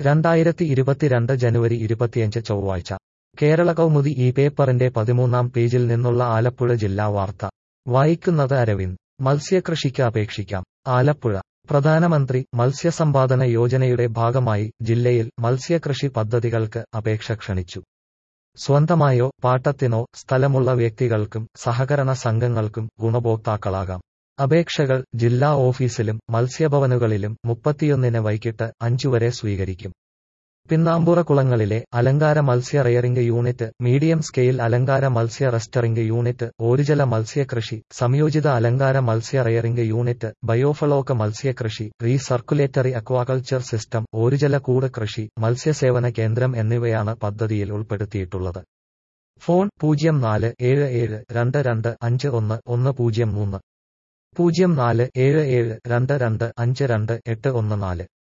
രണ്ടായിരത്തി ഇരുപത്തിരണ്ട് ജനുവരി ഇരുപത്തിയഞ്ച് ചൊവ്വാഴ്ച കേരള കൗമുദി ഈ പേപ്പറിന്റെ പതിമൂന്നാം പേജിൽ നിന്നുള്ള ആലപ്പുഴ ജില്ലാ വാർത്ത വായിക്കുന്നത് അരവിന്ദ് മത്സ്യകൃഷിക്ക് അപേക്ഷിക്കാം ആലപ്പുഴ പ്രധാനമന്ത്രി മത്സ്യസമ്പാദന യോജനയുടെ ഭാഗമായി ജില്ലയിൽ മത്സ്യകൃഷി പദ്ധതികൾക്ക് അപേക്ഷ ക്ഷണിച്ചു സ്വന്തമായോ പാട്ടത്തിനോ സ്ഥലമുള്ള വ്യക്തികൾക്കും സഹകരണ സംഘങ്ങൾക്കും ഗുണഭോക്താക്കളാകാം അപേക്ഷകൾ ജില്ലാ ഓഫീസിലും മത്സ്യഭവനുകളിലും മുപ്പത്തിയൊന്നിന് വൈകിട്ട് അഞ്ചു വരെ സ്വീകരിക്കും പിന്നാമ്പുറ കുളങ്ങളിലെ അലങ്കാര മത്സ്യ റെയറിംഗ് യൂണിറ്റ് മീഡിയം സ്കെയിൽ അലങ്കാര മത്സ്യ റെസ്റ്ററിംഗ് യൂണിറ്റ് ഓരുജല മത്സ്യകൃഷി സംയോജിത അലങ്കാര മത്സ്യ റെയറിംഗ് യൂണിറ്റ് ബയോഫ്ലോക്ക് മത്സ്യകൃഷി റീസർക്കുലേറ്ററി അക്വാകൾച്ചർ സിസ്റ്റം ഓരുജല കൂട് കൃഷി മത്സ്യസേവന കേന്ദ്രം എന്നിവയാണ് പദ്ധതിയിൽ ഉൾപ്പെടുത്തിയിട്ടുള്ളത് ഫോൺ പൂജ്യം നാല് ഏഴ് ഏഴ് രണ്ട് രണ്ട് അഞ്ച് ഒന്ന് ഒന്ന് പൂജ്യം മൂന്ന് പൂജ്യം നാല് ഏഴ് ഏഴ് രണ്ട് രണ്ട് അഞ്ച് രണ്ട് എട്ട് ഒന്ന് നാല്